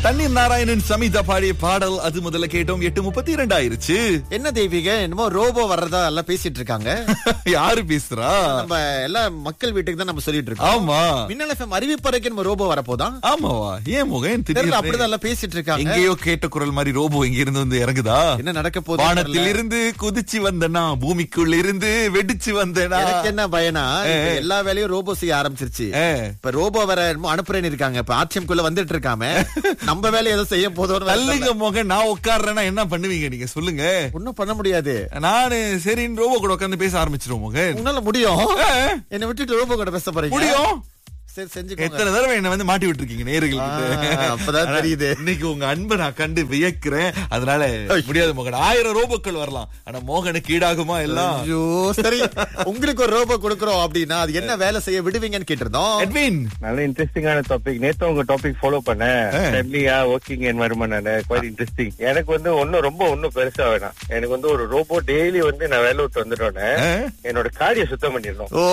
தண்ணீர் நாராயணன் சமிதா பாடிய பாடல் அது முதல்ல கேட்டோம் எட்டு முப்பத்தி இரண்டு ஆயிருச்சு என்ன தெய்வீக என்னமோ ரோபோ வர்றதா எல்லாம் பேசிட்டு இருக்காங்க யாரு பேசுறா நம்ம எல்லா மக்கள் வீட்டுக்கு தான் நம்ம சொல்லிட்டு இருக்கோம் ஆமா மின்னல் எஃப்எம் அறிவிப்பறைக்கு நம்ம ரோபோ வரப்போதான் ஆமாவா ஏன் முகன் தெரியல திடீர்னு அப்படிதான் எல்லாம் பேசிட்டு இருக்காங்க எங்கேயோ கேட்ட குரல் மாதிரி ரோபோ இங்க இருந்து வந்து இறங்குதா என்ன நடக்க போகுது வானத்தில் இருந்து குதிச்சு வந்தனா பூமிக்குள்ள இருந்து வெடிச்சு வந்தனா எனக்கு என்ன பயனா இப்ப எல்லா வேலையும் ரோபோ செய்ய ஆரம்பிச்சிருச்சு ஏ. இப்ப ரோபோ வர என்னமோ அனுப்புறேன்னு இருக்காங்க இப்ப ஆட்சியம்குள்ள வந்துட்டு இருக்காம நம்ம வேலையை ஏதோ செய்ய போதோன்னு தள்ளுங்க மோகன் நான் உட்கார்றேன்னா என்ன பண்ணுவீங்க நீங்க சொல்லுங்க ஒன்னும் பண்ண முடியாது நானு சரின்னு ரோபோ கூட உட்கார்ந்து பேச ஆரம்பிச்சிருவோம் மோகன் உன்னால முடியும் ஏ, என்னை விட்டுட்டு ரோபோ கூட பேச போறீங்க முடியும் சரி செஞ்சுக்கோங்க எத்தனை தடவை என்ன வந்து மாட்டி விட்டுருக்கீங்க நேர்கள் ஆ, அப்பதான் தெரியுது. இன்னைக்கு உங்க அன்பை நான் கண்டு வியக்கிறேன் அதனால முடியாது மோகன் ஆயிரம் ரோபோக்கள் வரலாம் ஆனா மோகனுக்கு ஈடாகுமா எல்லாம் ஐயோ சரி உங்களுக்கு ஒரு ரோபோ கொடுக்குறோம் அப்படின்னா அது என்ன வேலை செய்ய விடுவீங்கன்னு கேட்டிருந்தோம் எட்வின் நல்ல இன்ட்ரெஸ்டிங்கான டாபிக் நேத்து உங்க டாபிக் ஃபாலோ பண்ணேன் ஃபேமிலியா ஒர்க்கிங் என்வரன்மெண்ட் குவைட் இன்ட்ரெஸ்டிங் எனக்கு வந்து ஒன்னும் ரொம்ப ஒன்னும் பெருசா வேணாம் எனக்கு வந்து ஒரு ரோபோ டெய்லி வந்து நான் வேலை விட்டு வந்துட்டோன்னே ஆ? என்னோட காரியை சுத்தம் பண்ணிடணும் ஓ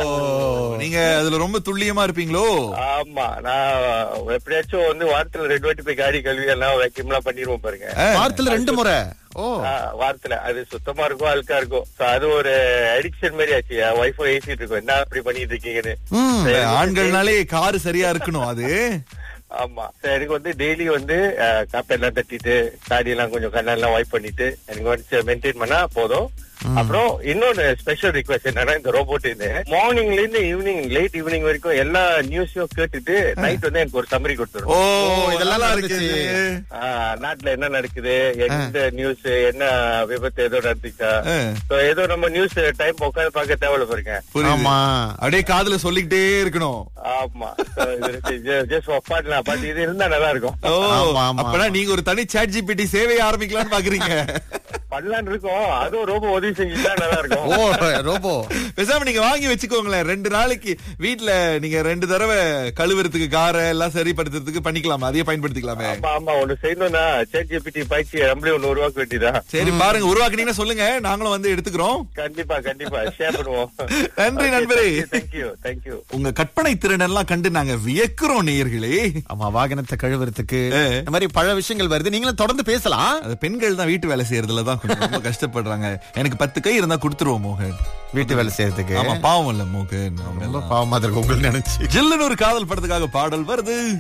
நீங்க அதுல ரொம்ப துல்லியமா இருப்பீங்களோ ஆமா நான் எப்படியாச்சும் வந்து வாரத்துல ரெண்டு வாட்டி போய் காடி கழுவி எல்லாம் வேக்யூம் எல்லாம் பண்ணிருவோம் பாருங்க ஆ. வாரத்துல ரெண்டு முறை ஓ ஆ, வாரத்துல அது சுத்தமா இருக்கும் அழுக்கா இருக்கும் So, அது ஒரு அடிக்ஷன் மாதிரி ஆச்சு என் ஒய்ஃபும் ஏசிட்டு இருக்கும் என்ன அப்படி பண்ணிட்டு இருக்கீங்கன்னு ம். சரி, ஆண்கள்னாலே காரு சரியா இருக்கணும் அது ஆமா சரி, எனக்கு வந்து டெய்லி வந்து காப்பை எல்லாம் தட்டிட்டு தாடி எல்லாம் கொஞ்சம் கண்ணெல்லாம் வைப் பண்ணிட்டு எனக்கு வந்து மெயின்டைன் பண்ணா போதும் அப்புறம் இன்னொன்னு ஸ்பெஷல் ரிக்வெஸ்ட் என்னன்னா இந்த ரோபோட் இது மார்னிங்ல இருந்து ஈவினிங் லேட் ஈவினிங் வரைக்கும் எல்லா நியூஸையும் கேட்டுட்டு நைட் வந்து எனக்கு ஒரு சம்மரி கொடுத்துரும் ஓ இதெல்லாம் இதெல்லாம் நடந்துச்சு. இருக்கு ஆ, நாட்டுல என்ன நடக்குது எந்த நியூஸ் என்ன விபத்து ஏதோ நடந்துச்சா ஆ. So, ஏதோ நம்ம நியூஸ் டைம் உட்காந்து பார்க்க தேவையில்ல பாருங்க புரியுது ஆமா அப்படியே காதுல சொல்லிக்கிட்டே இருக்கணும் ஆமா ஜஸ்ட் பண்ணலாம் பட் இது இருந்தா நல்லா இருக்கும் ஓ ஆமா, ஆமா, அப்பனா நீங்க ஒரு தனி சாட் ஜிபிடி சேவையை ஆரம்பிக்கலாம்னு பாக்குறீங்க பண்ணலான்னு இருக்கோம் அதுவும் ரொம்ப உதவி செஞ்சுட்டா நல்லா இருக்கும் ஓ ரோபோ பேசாம நீங்க வாங்கி வச்சுக்கோங்களேன் ரெண்டு நாளைக்கு வீட்ல நீங்க ரெண்டு தடவை கழுவுறதுக்கு காரை எல்லாம் சரிப்படுத்துறதுக்கு பண்ணிக்கலாமா அதையே பயன்படுத்திக்கலாமே ஆமா ஆமா ஒண்ணு செய்யணும்னா சேட் ஜிபிடி பயிற்சி நம்மளே ஒண்ணு உருவாக்க வேண்டியதா சரி பாருங்க உருவாக்குனீங்கன்னா சொல்லுங்க நாங்களும் வந்து எடுத்துக்கிறோம் கண்டிப்பா கண்டிப்பா ஷேர் பண்ணுவோம் நன்றி, நண்பரே. தேங்க்யூ தேங்க்யூ உங்க கற்பனை திறன் எல்லாம் கண்டு நாங்க வியக்கிறோம் நேயர்களே ஆமா வாகனத்தை கழுவுறதுக்கு ஏ. இந்த மாதிரி பல விஷயங்கள் வருது நீங்களும் தொடர்ந்து பேசலாம் அது பெண்கள் தான் வீட்டு வேலை செய்யறதுல தான் கொஞ்சம் ரொம்ப கஷ்டப்படுறாங்க எனக்கு பத்து கை இருந்தா கொடுத்துருவோம் மோகன் வீட்டு வேலை செய்யறதுக்கு ஆமா பாவம் இல்ல மோகன் ரொம்ப பாவமா இருக்கு உங்களுக்கு நினைச்சு ஜில்லுன்னு ஒரு காதல் படத்துக்காக பாடல் வருது